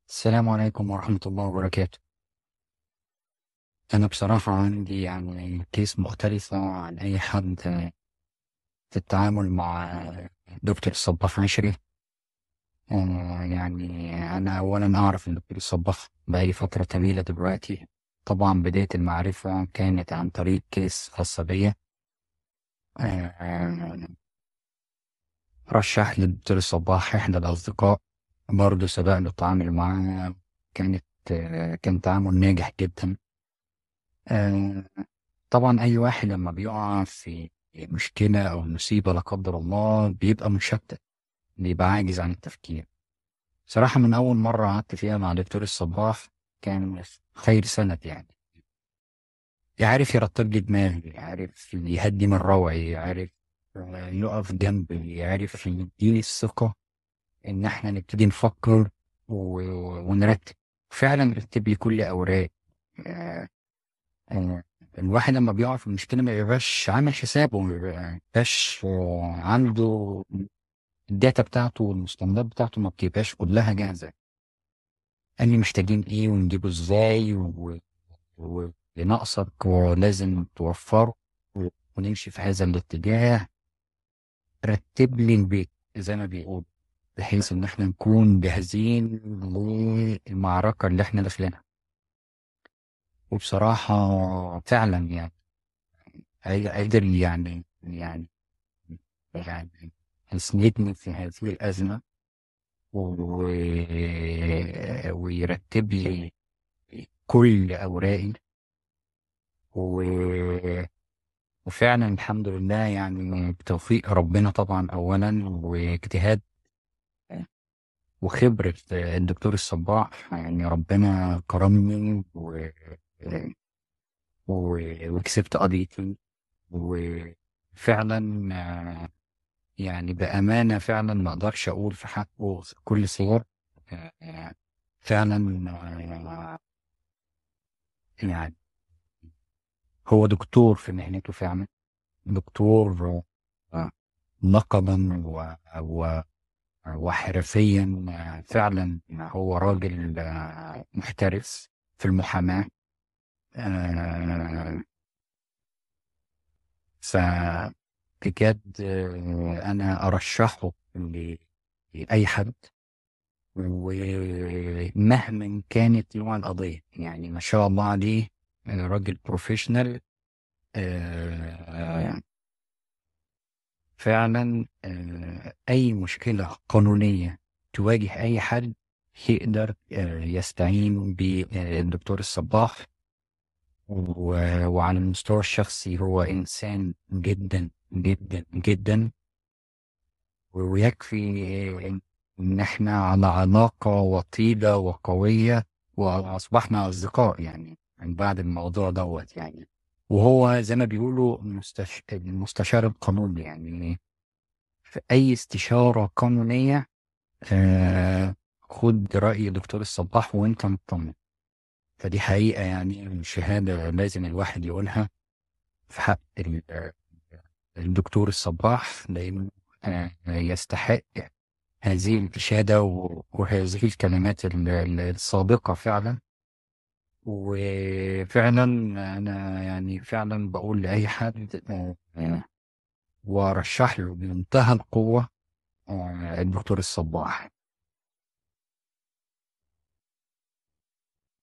السلام عليكم ورحمة الله وبركاته أنا بصراحة عندي يعني كيس مختلفة عن أي حد في التعامل مع دكتور الصباح عشري آه، يعني أنا أولا أعرف الدكتور الصباح بقالي فترة طويلة دلوقتي طبعا بداية المعرفة كانت عن طريق كيس خاصة بيا آه، رشح لي الدكتور الصباح إحدى الأصدقاء برضه سبق التعامل معاه كانت آه، كان تعامل ناجح جدا آه، طبعا أي واحد لما بيقع في مشكلة أو مصيبة لا قدر الله بيبقى مشتت بيبقى عاجز عن التفكير صراحة من أول مرة قعدت فيها مع دكتور الصباح كان خير سند يعني يعرف يرتب لي دماغي يعرف يهدي من روعي يعرف يقف جنبي يعرف يديني الثقة إن إحنا نبتدي نفكر و... ونرتب فعلا رتب لي كل أوراق آه، آه، الواحد لما بيقع في مشكلة ما بيبقاش عامل حسابه ما بيبقاش آه، عنده الداتا بتاعته والمستندات بتاعته ما بتبقاش كلها جاهزة قال لي محتاجين ايه ونجيبه ازاي و- و- وناقصك ولازم توفره و- ونمشي في هذا الاتجاه رتب لي البيت زي ما بيقول بحيث ان احنا نكون جاهزين للمعركة اللي احنا داخلينها وبصراحة فعلا يعني قادر قادر يعني يعني يعني يسندني في هذه الأزمة و... ويرتب لي كل أوراقي و... وفعلا الحمد لله يعني بتوفيق ربنا طبعا أولا واجتهاد وخبرة الدكتور الصباح يعني ربنا كرمني و... و... وكسبت قضيتي وفعلا آه، يعني بأمانة فعلا ما أقدرش أقول في حقه كل صور آه، آه، فعلا آه، يعني هو دكتور في مهنته فعلا دكتور آه، نقدا و... و... وحرفيا آه، فعلا هو راجل آه، محترف في المحاماة آه، فبجد آه، أنا أرشحه ل- لأي حد ومهما كانت نوع القضية يعني ما شاء الله عليه آه، راجل بروفيشنال فعلا آه، أي مشكلة قانونية تواجه أي حد يقدر آه، يستعين بالدكتور الصباح و- وعلى المستوى الشخصي هو إنسان جدا جدا جدا ويكفي إن إحنا على علاقة وطيدة وقوية وأصبحنا أصدقاء يعني من بعد الموضوع دوت يعني وهو زي ما بيقولوا المستش... المستشار القانوني يعني في أي استشارة قانونية آه خد رأي دكتور الصباح وأنت مطمن فدي حقيقة يعني شهادة لازم الواحد يقولها في حق ال- الدكتور الصباح لأنه آه، يستحق هذه الإشادة و- وهذه الكلمات ال- ال- الصادقة فعلا وفعلا أنا يعني فعلا بقول لأي حد آه، آه، وأرشح له بمنتهى القوة آه، الدكتور الصباح